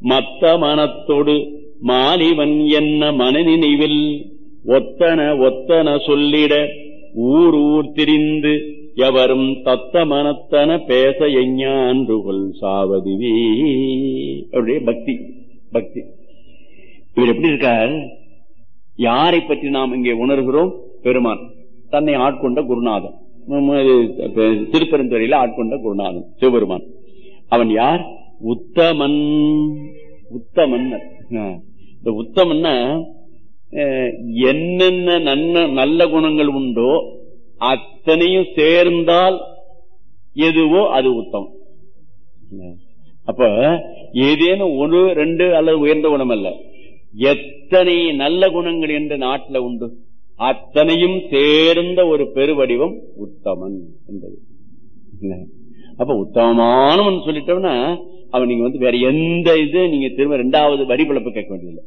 மத்த மனத்தொடு மாலிவன் என்ன மனநினைவில் ஒத்தன ஒத்தன சொல்லிட ஊர் ஊர் திரிந்து எவரும் தத்த மனத்தன பேச எஞ்ஞான்றுகொள் சாவதுவே அப்படியே பக்தி பக்தி இவர் எப்படி இருக்கார் யாரை பற்றி நாம் இங்கே உணர்கிறோம் பெருமான் தன்னை ஆட்கொண்ட குருநாதன் உம், இது, அஹ், திருப்பெருந்துறையில ஆட்கொண்ட குருநாதன் சிவபெருமான் அவன் யார் உத்தமன் உத்தமன் அஹ், இந்த உத்தமன்னா அஹ், என்னென்ன நன்ன நல்ல குணங்கள் உண்டோ அத்தனையும் சேர்ந்தால் எதுவோ அது உத்தமம் அஹ், அப்ப ஏதேனும் ஒரு ரெண்டு அல்லது உயர்ந்த குணம் அல்ல எத்தனை நல்ல குணங்கள் என்ற நாட்டில் உண்டு அத்தனையும் சேர்ந்த ஒரு பெருவடிவம் உத்தமன் என்பது இல்ல. அப்ப உத்தமமானவன் சொல்லிட்டோம்னா அவன் நீங்க வந்து வேற எந்த இது நீங்க திரும்ப ரெண்டாவது வரி பிழப்பு கேட்க வேண்டியதில்லை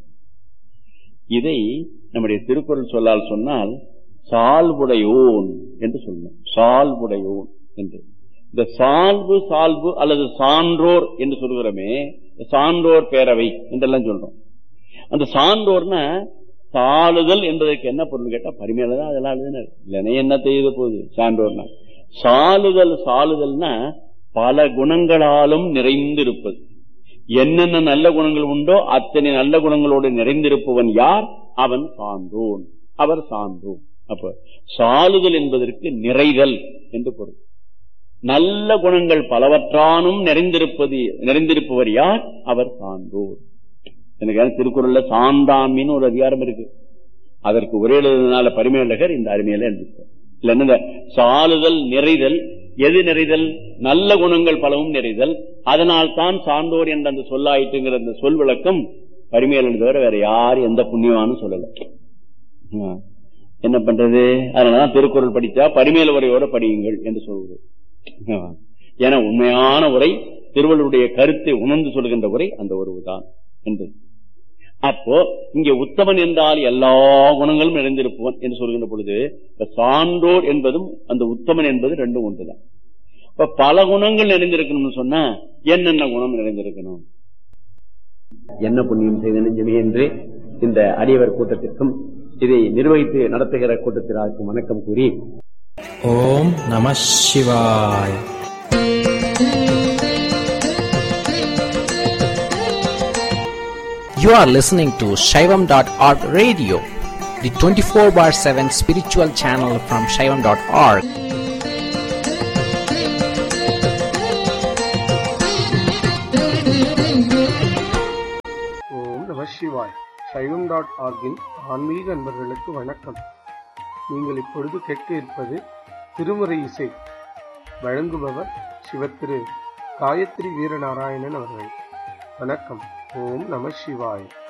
இதை நம்முடைய திருக்குறள் சொல்லால் சொன்னால் சால்புடையோன் என்று சொல்லணும் சால்புடையோன் என்று இந்த சால்பு சால்பு அல்லது சான்றோர் என்று சொல்கிறோமே சான்றோர் பேரவை என்றெல்லாம் சொல்றோம் அந்த சான்றோர்னா சாளுதல் என்பதற்கு என்ன பொருள் கேட்டா பரிமையில தான் அதெல்லாம் எழுதினார் இல்லைன்னா என்ன செய்த போகுது சான்றோர்னா சாளுதல் சாளுதல்னா பல குணங்களாலும் நிறைந்திருப்பது என்னென்ன நல்ல குணங்கள் உண்டோ அத்தனை நல்ல குணங்களோடு நிறைந்திருப்பவன் யார் அவன் சான்றோன் அவர் சான்றோன் அப்ப சாளுதல் என்பதற்கு நிறைதல் என்று பொருள் நல்ல குணங்கள் பலவற்றானும் நிறைந்திருப்பது நிறைந்திருப்பவர் யார் அவர் சான்றோர் எனக்கு திருக்குறள்ல சான்றாமின்னு ஒரு அதிகாரம் இருக்கு அதற்கு ஒரே எழுதுனால பரிமையழகர் இந்த அருமையில எழுதிட்டார் இல்ல என்ன சாலுதல் நிறைதல் எது நிறைதல் நல்ல குணங்கள் பலவும் நிறைதல் அதனால் தான் சான்றோர் என்ற அந்த சொல்லாயிட்டுங்கிற அந்த சொல் விளக்கம் பரிமையல் தவிர வேற யாரும் எந்த புண்ணியமானு சொல்லல ஆ. என்ன பண்றது அதனாலதான் திருக்குறள் படித்தா பரிமேல உரையோட படியுங்கள் என்று சொல்வது ஆ. ஏன்னா உண்மையான உரை திருவள்ளுடைய கருத்தை உணர்ந்து சொல்கின்ற உரை அந்த உறவுதான் என்று அப்போ இங்க உத்தமன் என்றால் எல்லா குணங்களும் நிறைந்திருப்பவன் என்று சொல்கின்ற பொழுது இந்த சான்றோர் என்பதும் அந்த உத்தமன் என்பது ரெண்டும் ஒன்றுதான் இப்ப பல குணங்கள் நிறைந்திருக்கணும்னு சொன்னா என்னென்ன குணம் நிறைந்திருக்கணும் என்ன புண்ணியம் செய்த நெஞ்சமே என்று இந்த அடியவர் கூட்டத்திற்கும் இதை நிர்வகித்து நடத்துகிற கூட்டத்திற்கு வணக்கம் கூறி ஓம் நம சிவாய் You are listening to Shaivam.org radio, the 24 bar 7 spiritual channel from Shaivam.org. ஓம் நம சிவாய் சைவம் டாட் ஆர்கின் ஆன்மீக அன்பர்களுக்கு வணக்கம் நீங்கள் இப்பொழுது கேட்க இருப்பது திருமுறை இசை வழங்குபவர் சிவத்திரு காயத்ரி வீரநாராயணன் அவர்கள் வணக்கம் ஓம் நம சிவாய்